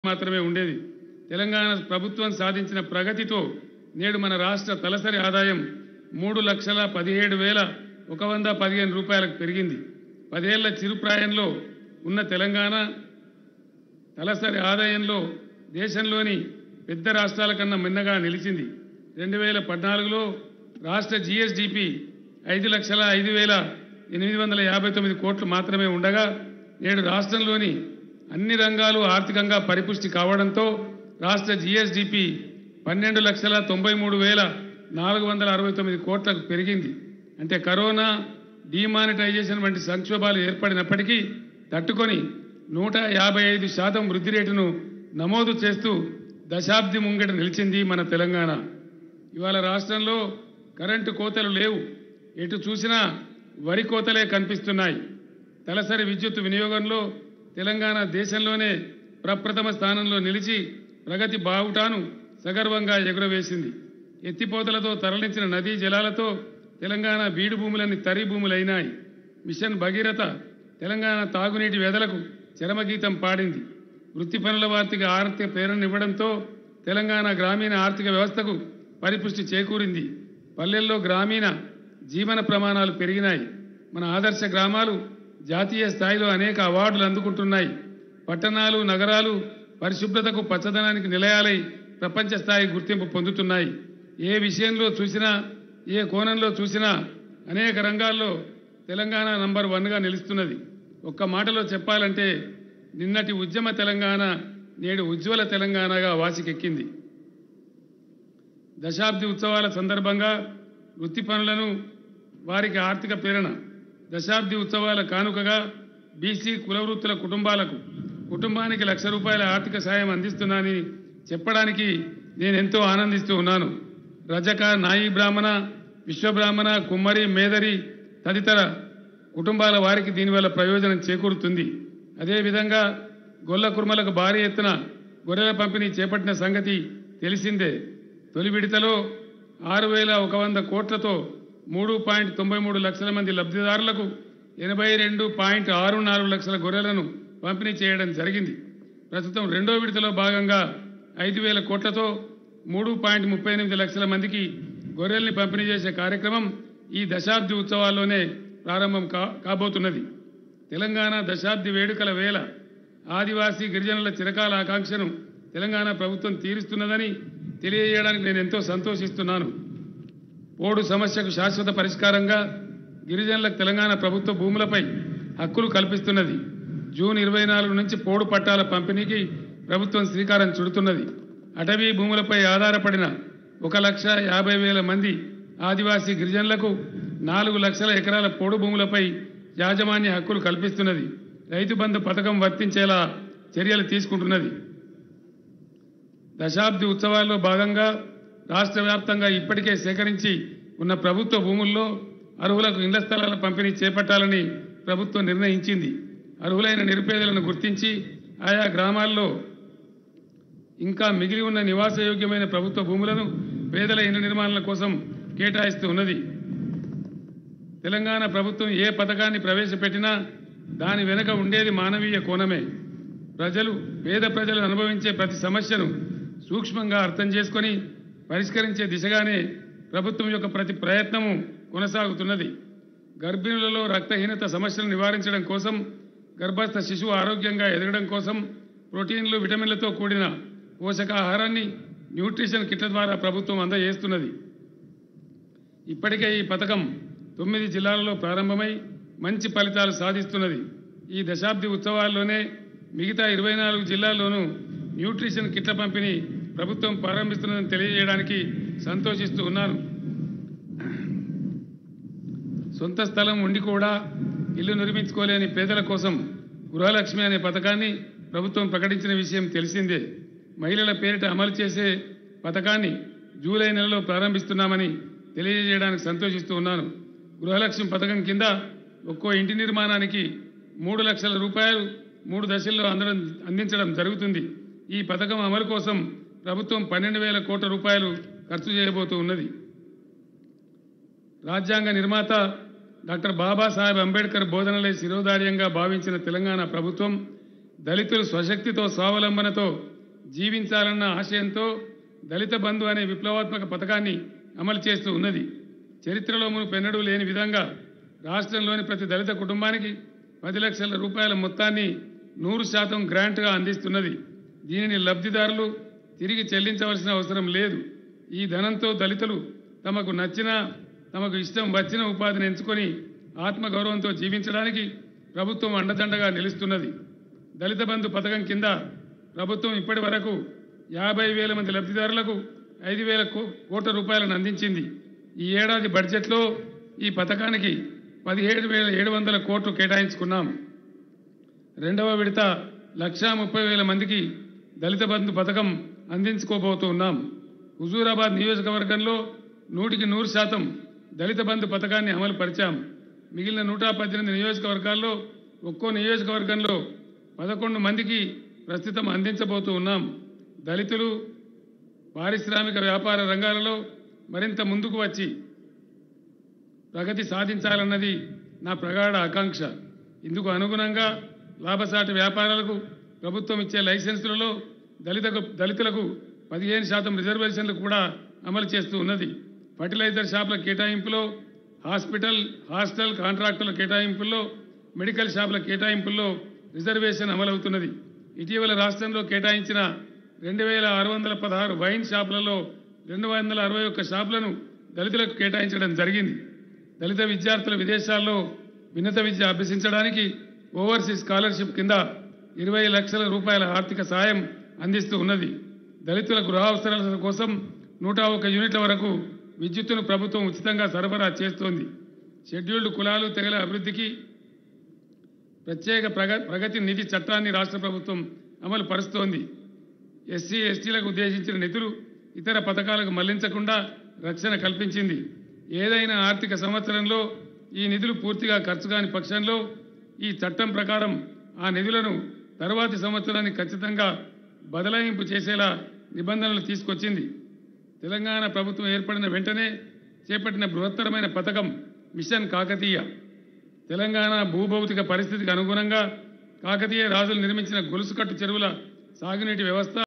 మాత్రమే ఉండేది తెలంగాణ ప్రభుత్వం సాధించిన ప్రగతితో నేడు మన రాష్ట్ర తలసరి ఆదాయం మూడు లక్షల పదిహేడు వేల ఒక వంద పదిహేను రూపాయలకు పెరిగింది పదేళ్ల చిరుప్రాయంలో ఉన్న తెలంగాణ తలసరి ఆదాయంలో దేశంలోని పెద్ద రాష్ట్రాల కన్నా మిన్నగా నిలిచింది రెండు వేల పద్నాలుగులో రాష్ట్ర జిఎస్డిపి ఐదు లక్షల ఐదు వేల ఎనిమిది వందల యాభై తొమ్మిది కోట్లు మాత్రమే ఉండగా నేడు రాష్ట్రంలోని అన్ని రంగాలు ఆర్థికంగా పరిపుష్టి కావడంతో రాష్ట్ర జిఎస్డిపి పన్నెండు లక్షల తొంభై మూడు వేల నాలుగు వందల అరవై తొమ్మిది కోట్లకు పెరిగింది అంటే కరోనా డిమానిటైజేషన్ వంటి సంక్షోభాలు ఏర్పడినప్పటికీ తట్టుకొని నూట యాభై ఐదు శాతం వృద్ధి రేటును నమోదు చేస్తూ దశాబ్ది ముంగట నిలిచింది మన తెలంగాణ ఇవాళ రాష్ట్రంలో కరెంటు కోతలు లేవు ఎటు చూసినా వరి కోతలే కనిపిస్తున్నాయి తలసరి విద్యుత్ వినియోగంలో తెలంగాణ దేశంలోనే ప్రప్రథమ స్థానంలో నిలిచి ప్రగతి బావుటాను సగర్వంగా ఎగురవేసింది ఎత్తిపోతలతో తరలించిన నదీ జలాలతో తెలంగాణ బీడు భూములన్నీ తరి భూములైనాయి మిషన్ భగీరథ తెలంగాణ తాగునీటి వెదలకు చరమగీతం పాడింది వృత్తి పనుల వార్తికి ఆర్థిక ప్రేరణనివ్వడంతో తెలంగాణ గ్రామీణ ఆర్థిక వ్యవస్థకు పరిపుష్టి చేకూరింది పల్లెల్లో గ్రామీణ జీవన ప్రమాణాలు పెరిగినాయి మన ఆదర్శ గ్రామాలు జాతీయ స్థాయిలో అనేక అవార్డులు అందుకుంటున్నాయి పట్టణాలు నగరాలు పరిశుభ్రతకు పచ్చదనానికి నిలయాలై ప్రపంచ స్థాయి గుర్తింపు పొందుతున్నాయి ఏ విషయంలో చూసినా ఏ కోణంలో చూసినా అనేక రంగాల్లో తెలంగాణ నంబర్ వన్గా నిలుస్తున్నది ఒక్క మాటలో చెప్పాలంటే నిన్నటి ఉద్యమ తెలంగాణ నేడు ఉజ్వల తెలంగాణగా వాసికెక్కింది దశాబ్ది ఉత్సవాల సందర్భంగా వృత్తి పనులను వారికి ఆర్థిక ప్రేరణ దశాబ్ది ఉత్సవాల కానుకగా బీసీ కులవృత్తుల కుటుంబాలకు కుటుంబానికి లక్ష రూపాయల ఆర్థిక సాయం అందిస్తున్నానని చెప్పడానికి నేను ఎంతో ఆనందిస్తూ ఉన్నాను రజక నాయి బ్రాహ్మణ విశ్వబ్రాహ్మణ కుమ్మరి మేదరి తదితర కుటుంబాల వారికి దీనివల్ల ప్రయోజనం చేకూరుతుంది అదేవిధంగా గొల్ల కుర్మలకు భారీ ఎత్తున గొర్రెల పంపిణీ చేపట్టిన సంగతి తెలిసిందే తొలి విడతలో ఆరు వేల ఒక వంద కోట్లతో మూడు పాయింట్ తొంభై మూడు లక్షల మంది లబ్ధిదారులకు ఎనభై రెండు పాయింట్ ఆరు నాలుగు లక్షల గొర్రెలను పంపిణీ చేయడం జరిగింది ప్రస్తుతం రెండో విడతలో భాగంగా ఐదు వేల కోట్లతో మూడు పాయింట్ ముప్పై ఎనిమిది లక్షల మందికి గొర్రెల్ని పంపిణీ చేసే కార్యక్రమం ఈ దశాబ్ది ఉత్సవాల్లోనే ప్రారంభం కా కాబోతున్నది తెలంగాణ దశాబ్ది వేడుకల వేళ ఆదివాసీ గిరిజనుల చిరకాల ఆకాంక్షను తెలంగాణ ప్రభుత్వం తీరుస్తున్నదని తెలియజేయడానికి నేను ఎంతో సంతోషిస్తున్నాను పోడు సమస్యకు శాశ్వత పరిష్కారంగా గిరిజనులకు తెలంగాణ ప్రభుత్వ భూములపై హక్కులు కల్పిస్తున్నది జూన్ ఇరవై నాలుగు నుంచి పోడు పట్టాల పంపిణీకి ప్రభుత్వం శ్రీకారం చుడుతున్నది అటవీ భూములపై ఆధారపడిన ఒక లక్ష యాభై వేల మంది ఆదివాసీ గిరిజనులకు నాలుగు లక్షల ఎకరాల పోడు భూములపై యాజమాన్య హక్కులు కల్పిస్తున్నది రైతు బంధు పథకం వర్తించేలా చర్యలు తీసుకుంటున్నది దశాబ్ది ఉత్సవాల్లో భాగంగా రాష్ట్ర వ్యాప్తంగా ఇప్పటికే సేకరించి ఉన్న ప్రభుత్వ భూముల్లో అర్హులకు ఇళ్ల స్థలాల పంపిణీ చేపట్టాలని ప్రభుత్వం నిర్ణయించింది అర్హులైన నిరుపేదలను గుర్తించి ఆయా గ్రామాల్లో ఇంకా మిగిలి ఉన్న నివాసయోగ్యమైన ప్రభుత్వ భూములను పేదల ఇళ్ల నిర్మాణాల కోసం కేటాయిస్తూ ఉన్నది తెలంగాణ ప్రభుత్వం ఏ పథకాన్ని ప్రవేశపెట్టినా దాని వెనుక ఉండేది మానవీయ కోణమే ప్రజలు పేద ప్రజలు అనుభవించే ప్రతి సమస్యను సూక్ష్మంగా అర్థం చేసుకొని పరిష్కరించే దిశగానే ప్రభుత్వం యొక్క ప్రతి ప్రయత్నము కొనసాగుతున్నది గర్భిణులలో రక్తహీనత సమస్యలు నివారించడం కోసం గర్భస్థ శిశువు ఆరోగ్యంగా ఎదగడం కోసం ప్రోటీన్లు విటమిన్లతో కూడిన పోషకాహారాన్ని న్యూట్రిషన్ కిట్ల ద్వారా ప్రభుత్వం అందజేస్తున్నది ఇప్పటికే ఈ పథకం తొమ్మిది జిల్లాలలో ప్రారంభమై మంచి ఫలితాలు సాధిస్తున్నది ఈ దశాబ్ది ఉత్సవాల్లోనే మిగతా ఇరవై నాలుగు జిల్లాల్లోనూ న్యూట్రిషన్ కిట్ల పంపిణీ ప్రభుత్వం ప్రారంభిస్తున్నదని తెలియజేయడానికి సంతోషిస్తూ ఉన్నాను సొంత స్థలం ఉండి కూడా ఇల్లు నిర్మించుకోలేని పేదల కోసం గృహలక్ష్మి అనే పథకాన్ని ప్రభుత్వం ప్రకటించిన విషయం తెలిసిందే మహిళల పేరిట అమలు చేసే పథకాన్ని జూలై నెలలో ప్రారంభిస్తున్నామని తెలియజేయడానికి సంతోషిస్తూ ఉన్నాను గృహలక్ష్మి పథకం కింద ఒక్కో ఇంటి నిర్మాణానికి మూడు లక్షల రూపాయలు మూడు దశల్లో అందడం అందించడం జరుగుతుంది ఈ పథకం అమలు కోసం ప్రభుత్వం పన్నెండు వేల కోట్ల రూపాయలు ఖర్చు చేయబోతూ ఉన్నది రాజ్యాంగ నిర్మాత డాక్టర్ బాబాసాహెబ్ అంబేద్కర్ బోధనలే శిరోధార్యంగా భావించిన తెలంగాణ ప్రభుత్వం దళితులు స్వశక్తితో స్వావలంబనతో జీవించాలన్న ఆశయంతో దళిత బంధు అనే విప్లవాత్మక పథకాన్ని అమలు చేస్తూ ఉన్నది చరిత్రలో మునుపు ఎన్నడూ లేని విధంగా రాష్ట్రంలోని ప్రతి దళిత కుటుంబానికి పది లక్షల రూపాయల మొత్తాన్ని నూరు శాతం గ్రాంట్గా అందిస్తున్నది దీనిని లబ్ధిదారులు తిరిగి చెల్లించవలసిన అవసరం లేదు ఈ ధనంతో దళితులు తమకు నచ్చిన తమకు ఇష్టం వచ్చిన ఉపాధిని ఎంచుకొని ఆత్మగౌరవంతో జీవించడానికి ప్రభుత్వం అండదండగా నిలుస్తున్నది దళిత బంధు పథకం కింద ప్రభుత్వం ఇప్పటి వరకు యాభై వేల మంది లబ్ధిదారులకు ఐదు వేల కో- కోట్ల రూపాయలను అందించింది ఈ ఏడాది బడ్జెట్లో ఈ పథకానికి పదిహేడు వేల ఏడు వందల కోట్లు కేటాయించుకున్నాం రెండవ విడత లక్షా ముప్పై వేల మందికి దళిత బంధు పథకం అందించుకోబోతున్నాం హుజూరాబాద్ నియోజకవర్గంలో నూటికి నూరు శాతం దళిత బంధు పథకాన్ని అమలు పరిచాం మిగిలిన నూట పద్దెనిమిది నియోజకవర్గాల్లో ఒక్కో నియోజకవర్గంలో పదకొండు మందికి ప్రస్తుతం అందించబోతూ ఉన్నాం దళితులు పారిశ్రామిక వ్యాపార రంగాలలో మరింత ముందుకు వచ్చి ప్రగతి సాధించాలన్నది నా ప్రగాఢ ఆకాంక్ష ఇందుకు అనుగుణంగా లాభసాటి వ్యాపారాలకు ప్రభుత్వం ఇచ్చే లైసెన్సులలో దళిత దళితులకు పదిహేను శాతం రిజర్వేషన్లు కూడా అమలు చేస్తూ ఉన్నది ఫర్టిలైజర్ షాపుల కేటాయింపులో హాస్పిటల్ హాస్టల్ కాంట్రాక్టుల కేటాయింపుల్లో మెడికల్ షాపుల కేటాయింపుల్లో రిజర్వేషన్ అమలవుతున్నది ఇటీవల రాష్ట్రంలో కేటాయించిన రెండు వేల ఆరు వందల పదహారు వైన్ షాపులలో రెండు వందల అరవై ఒక్క షాపులను దళితులకు కేటాయించడం జరిగింది దళిత విద్యార్థులు విదేశాల్లో ఉన్నత విద్య అభ్యసించడానికి ఓవర్సీస్ స్కాలర్షిప్ కింద ఇరవై లక్షల రూపాయల ఆర్థిక సాయం అందిస్తూ ఉన్నది దళితుల గృహ అవసరాల కోసం నూట ఒక యూనిట్ల వరకు విద్యుత్తును ప్రభుత్వం ఉచితంగా సరఫరా చేస్తోంది షెడ్యూల్డ్ కులాలు తెగల అభివృద్ధికి ప్రత్యేక ప్రగ ప్రగతి నిధి చట్టాన్ని రాష్ట్ర ప్రభుత్వం అమలు పరుస్తోంది ఎస్సీ ఎస్టీలకు ఉద్దేశించిన నిధులు ఇతర పథకాలకు మళ్లించకుండా రక్షణ కల్పించింది ఏదైనా ఆర్థిక సంవత్సరంలో ఈ నిధులు పూర్తిగా ఖర్చు కాని పక్షంలో ఈ చట్టం ప్రకారం ఆ నిధులను తరువాతి సంవత్సరానికి ఖచ్చితంగా బదలాయింపు చేసేలా నిబంధనలు తీసుకొచ్చింది తెలంగాణ ప్రభుత్వం ఏర్పడిన వెంటనే చేపట్టిన బృహత్తరమైన పథకం మిషన్ కాకతీయ తెలంగాణ భూభౌతిక పరిస్థితికి అనుగుణంగా కాకతీయ రాజులు నిర్మించిన గొలుసుకట్టు చెరువుల సాగునీటి వ్యవస్థ